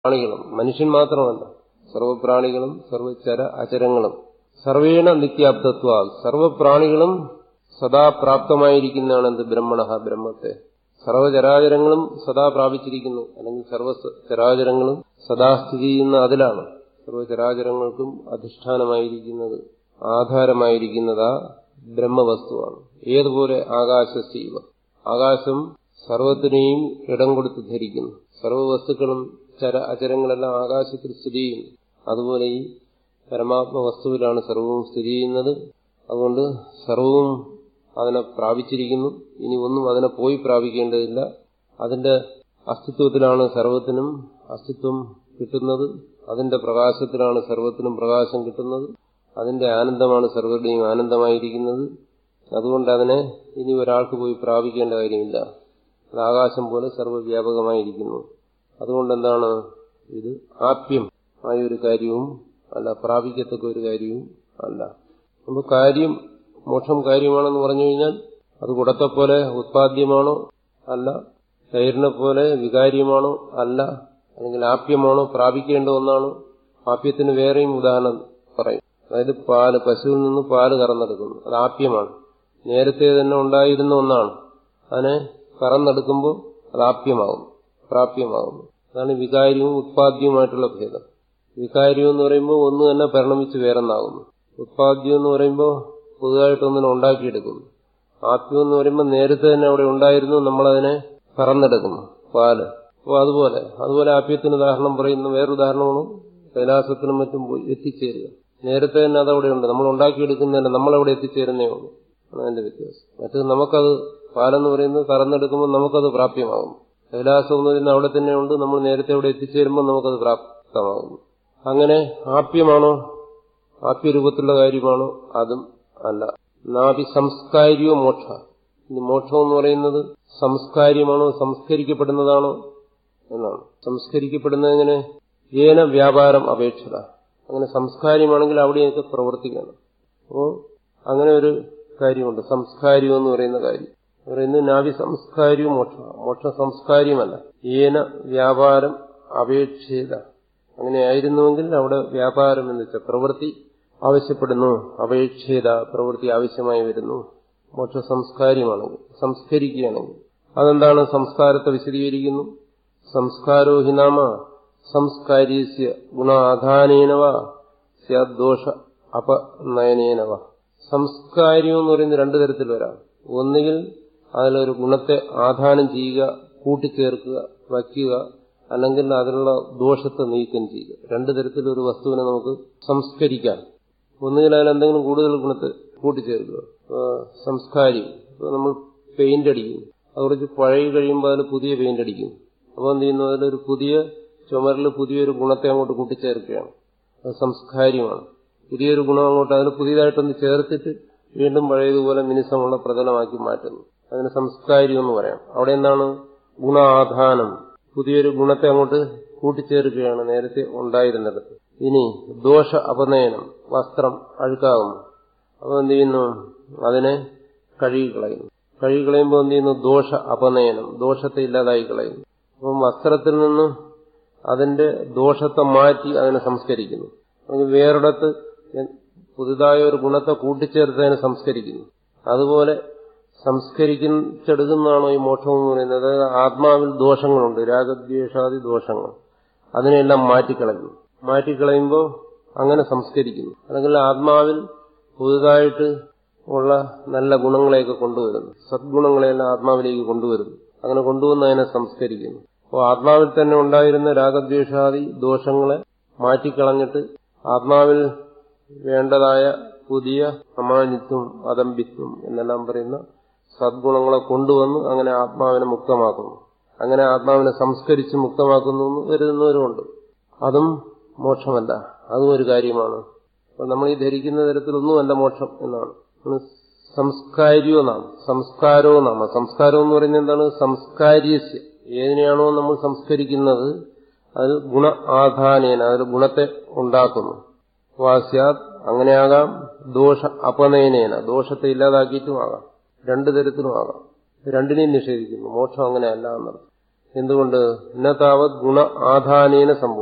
പ്രാണികളും മനുഷ്യൻ മാത്രമല്ല സർവപ്രാണികളും സർവചര അചരങ്ങളും സർവേണ നിത്യാബ്ദത്വ സർവപ്രാണികളും സദാ പ്രാപ്തമായിരിക്കുന്നതാണ് എന്ത് ബ്രഹ്മണ ബ്രഹ്മത്തെ സർവചരാചരങ്ങളും സദാ പ്രാപിച്ചിരിക്കുന്നു അല്ലെങ്കിൽ സർവ ചരാചരങ്ങളും സദാ സ്ഥിതി ചെയ്യുന്ന അതിലാണ് സർവചരാചരങ്ങൾക്കും അധിഷ്ഠാനമായിരിക്കുന്നത് ആധാരമായിരിക്കുന്നത് ആ ബ്രഹ്മവസ്തുവാണ് ഏതുപോലെ ആകാശശീവ ആകാശം സർവത്തിനെയും ഇടം കൊടുത്ത് ധരിക്കുന്നു സർവവസ്തുക്കളും ചര അചരങ്ങളെല്ലാം ആകാശത്തിൽ സ്ഥിതി ചെയ്യുന്നു അതുപോലെ ഈ പരമാത്മ വസ്തുവിലാണ് സർവവും സ്ഥിതി ചെയ്യുന്നത് അതുകൊണ്ട് സർവവും അതിനെ പ്രാപിച്ചിരിക്കുന്നു ഇനി ഒന്നും അതിനെ പോയി പ്രാപിക്കേണ്ടതില്ല അതിന്റെ അസ്തിത്വത്തിലാണ് സർവത്തിനും അസ്തിത്വം കിട്ടുന്നത് അതിന്റെ പ്രകാശത്തിലാണ് സർവത്തിനും പ്രകാശം കിട്ടുന്നത് അതിന്റെ ആനന്ദമാണ് സർവരുടെയും ആനന്ദമായിരിക്കുന്നത് അതുകൊണ്ട് അതിനെ ഇനി ഒരാൾക്ക് പോയി പ്രാപിക്കേണ്ട കാര്യമില്ല അത് ആകാശം പോലെ സർവ്വവ്യാപകമായിരിക്കുന്നു അതുകൊണ്ട് എന്താണ് ഇത് ആപ്യം ആയ ഒരു കാര്യവും അല്ല പ്രാപിക്കത്തക്ക ഒരു കാര്യവും അല്ല അപ്പോൾ കാര്യം മോക്ഷം കാര്യമാണെന്ന് പറഞ്ഞു കഴിഞ്ഞാൽ അത് കുടത്തെപ്പോലെ ഉത്പാദ്യമാണോ അല്ല തൈരിനെ പോലെ വികാര്യമാണോ അല്ല അല്ലെങ്കിൽ ആപ്യമാണോ പ്രാപിക്കേണ്ട ഒന്നാണോ ആപ്യത്തിന് വേറെയും ഉദാഹരണം പറയും അതായത് പാല് പശുവിൽ നിന്ന് പാല് കറന്നെടുക്കുന്നു അത് ആപ്യമാണ് നേരത്തെ തന്നെ ഉണ്ടായിരുന്ന ഒന്നാണ് അതിനെ കറന്നെടുക്കുമ്പോൾ അത് ആപ്യമാകും പ്രാപ്യമാകുന്നു അതാണ് വികാര്യവും ഉത്പാദ്യവുമായിട്ടുള്ള ഭേദം വികാര്യം എന്ന് പറയുമ്പോൾ ഒന്ന് തന്നെ പരിണമിച്ച് വേറെന്നാകുന്നു ഉത്പാദ്യം എന്ന് പറയുമ്പോൾ പുതുതായിട്ടൊന്നിനെ ഉണ്ടാക്കിയെടുക്കുന്നു ആപ്യം എന്ന് പറയുമ്പോൾ നേരത്തെ തന്നെ അവിടെ ഉണ്ടായിരുന്നു നമ്മളതിനെ കറന്നെടുക്കുന്നു പാല് അപ്പോൾ അതുപോലെ അതുപോലെ ആപ്യത്തിന് ഉദാഹരണം പറയുന്ന വേറൊരു ഉദാഹരണമാണ് കൈലാസത്തിനും മറ്റും പോയി എത്തിച്ചേരുക നേരത്തെ തന്നെ അതവിടെ ഉണ്ട് നമ്മൾ ഉണ്ടാക്കിയെടുക്കുന്നതല്ല നമ്മളവിടെ എത്തിച്ചേരുന്നേ ഉള്ളൂ അതിന്റെ വ്യത്യാസം മറ്റത് നമുക്കത് പാലെന്ന് പറയുന്നത് കറന്നെടുക്കുമ്പോൾ നമുക്കത് പ്രാപ്യമാകും കൈലാസം എന്ന് പറയുന്നത് അവിടെ തന്നെ ഉണ്ട് നമ്മൾ നേരത്തെ അവിടെ എത്തിച്ചേരുമ്പോൾ നമുക്കത് പ്രാപ്തമാകുന്നു അങ്ങനെ ആപ്യമാണോ ആപ്യരൂപത്തിലുള്ള കാര്യമാണോ അതും അല്ല നാഭി സംസ്കാരിയോ മോക്ഷ ഇനി മോക്ഷം എന്ന് പറയുന്നത് സംസ്കാര്യമാണോ സംസ്കരിക്കപ്പെടുന്നതാണോ എന്നാണ് സംസ്കരിക്കപ്പെടുന്നത് എങ്ങനെ ഏന വ്യാപാരം അപേക്ഷത അങ്ങനെ സംസ്കാര്യമാണെങ്കിൽ അവിടെയൊക്കെ പ്രവർത്തിക്കണം അപ്പോൾ അങ്ങനെ ഒരു കാര്യമുണ്ട് സംസ്കാര്യം എന്ന് പറയുന്ന കാര്യം പറയുന്നത് നാവി സംസ്കാര്യവും മോക്ഷ മോക്ഷ സംസ്കാര്യമല്ല ഏന വ്യാപാരം അപേക്ഷിത അങ്ങനെയായിരുന്നുവെങ്കിൽ അവിടെ വ്യാപാരം എന്ന് വെച്ചാൽ പ്രവൃത്തി ആവശ്യപ്പെടുന്നു അപേക്ഷിത പ്രവൃത്തി ആവശ്യമായി വരുന്നു മോക്ഷ സംസ്കാര്യമാണെങ്കിൽ സംസ്കരിക്കുകയാണെങ്കിൽ അതെന്താണ് സംസ്കാരത്തെ വിശദീകരിക്കുന്നു സംസ്കാരോ ഹി നാമ സംസ്കാര്യസ്യ ഗുണാധാനേനവ സ്യാദോഷ അപനയനേനവ സംസ്കാര്യം എന്ന് പറയുന്നത് രണ്ടു തരത്തിൽ വരാം ഒന്നുകിൽ അതിലൊരു ഗുണത്തെ ആധാനം ചെയ്യുക കൂട്ടിച്ചേർക്കുക വയ്ക്കുക അല്ലെങ്കിൽ അതിനുള്ള ദോഷത്തെ നീക്കം ചെയ്യുക രണ്ടു തരത്തിലൊരു വസ്തുവിനെ നമുക്ക് സംസ്കരിക്കാം ഒന്നുകിൽ അതിൽ എന്തെങ്കിലും കൂടുതൽ ഗുണത്തെ കൂട്ടിച്ചേർക്കുക സംസ്കാരി നമ്മൾ പെയിന്റ് അടിക്കും അത് കുറച്ച് പഴകി കഴിയുമ്പോൾ അതിൽ പുതിയ പെയിന്റ് അടിക്കും അപ്പോൾ എന്ത് ചെയ്യുന്നു അതിലൊരു പുതിയ ചുമരിൽ പുതിയൊരു ഗുണത്തെ അങ്ങോട്ട് കൂട്ടിച്ചേർക്കുകയാണ് അത് സംസ്കാര്യമാണ് പുതിയൊരു ഗുണം അങ്ങോട്ട് അതിന് പുതിയതായിട്ടൊന്ന് ചേർത്തിട്ട് വീണ്ടും പഴയതുപോലെ മിനുസമുള്ള പ്രതലമാക്കി മാറ്റുന്നു അതിന് സംസ്കാരം എന്ന് പറയാം അവിടെ എന്താണ് ഗുണാധാനം പുതിയൊരു ഗുണത്തെ അങ്ങോട്ട് കൂട്ടിച്ചേർക്കുകയാണ് നേരത്തെ ഉണ്ടായിരുന്നത് ഇനി ദോഷ അപനയനം വസ്ത്രം അഴുക്കാകുന്നു അപ്പോൾ എന്ത് ചെയ്യുന്നു അതിനെ കഴുകിക്കളയുന്നു കഴുകിക്കളയുമ്പോൾ എന്ത് ചെയ്യുന്നു ദോഷ അപനയനം ദോഷത്തെ ഇല്ലാതായി കളയുന്നു അപ്പം വസ്ത്രത്തിൽ നിന്ന് അതിന്റെ ദോഷത്തെ മാറ്റി അതിനെ സംസ്കരിക്കുന്നു വേറൊരിടത്ത് പുതുതായ ഒരു ഗുണത്തെ കൂട്ടിച്ചേർത്ത് അതിനെ സംസ്കരിക്കുന്നു അതുപോലെ സംസ്കരിച്ചെടുക്കുന്നതാണോ ഈ മോക്ഷം എന്ന് പറയുന്നത് അതായത് ആത്മാവിൽ ദോഷങ്ങളുണ്ട് രാഗദ്വേഷാദി ദോഷങ്ങൾ അതിനെല്ലാം മാറ്റിക്കളയുന്നു മാറ്റിക്കളയുമ്പോൾ അങ്ങനെ സംസ്കരിക്കുന്നു അല്ലെങ്കിൽ ആത്മാവിൽ പുതുതായിട്ട് ഉള്ള നല്ല ഗുണങ്ങളെയൊക്കെ കൊണ്ടുവരുന്നു സദ്ഗുണങ്ങളെല്ലാം ആത്മാവിലേക്ക് കൊണ്ടുവരുന്നു അങ്ങനെ കൊണ്ടുവന്ന് അതിനെ സംസ്കരിക്കുന്നു അപ്പോൾ ആത്മാവിൽ തന്നെ ഉണ്ടായിരുന്ന രാഗദ്വേഷാദി ദോഷങ്ങളെ മാറ്റിക്കളഞ്ഞിട്ട് ആത്മാവിൽ വേണ്ടതായ പുതിയ അമാനിത്വം അതമ്പിത്വം എന്നെല്ലാം പറയുന്ന സദ്ഗുണങ്ങളെ കൊണ്ടുവന്ന് അങ്ങനെ ആത്മാവിനെ മുക്തമാക്കുന്നു അങ്ങനെ ആത്മാവിനെ സംസ്കരിച്ച് മുക്തമാക്കുന്നു എന്ന് കരുതുന്നവരുമുണ്ട് അതും മോക്ഷമല്ല അതും ഒരു കാര്യമാണ് അപ്പോൾ നമ്മൾ ഈ ധരിക്കുന്ന തരത്തിലൊന്നുമല്ല മോക്ഷം എന്നാണ് സംസ്കാരിയോ നാം സംസ്കാരോ നാമ സംസ്കാരം എന്ന് പറയുന്നത് എന്താണ് സംസ്കാര്യസ്യ ഏതിനെയാണോ നമ്മൾ സംസ്കരിക്കുന്നത് അത് ഗുണ ആധാനേന അതിൽ ഗുണത്തെ ഉണ്ടാക്കുന്നു വാസ്യാത് അങ്ങനെയാകാം ദോഷ അപനയനേന ദോഷത്തെ ഇല്ലാതാക്കിയിട്ടുമാകാം രണ്ടു തരത്തിലുമാകാം രണ്ടിനെയും നിഷേധിക്കുന്നു മോക്ഷം അങ്ങനെയല്ല എന്നർത്ഥം എന്തുകൊണ്ട് ന താവത് ഗുണ ആധാനേന സംഭവം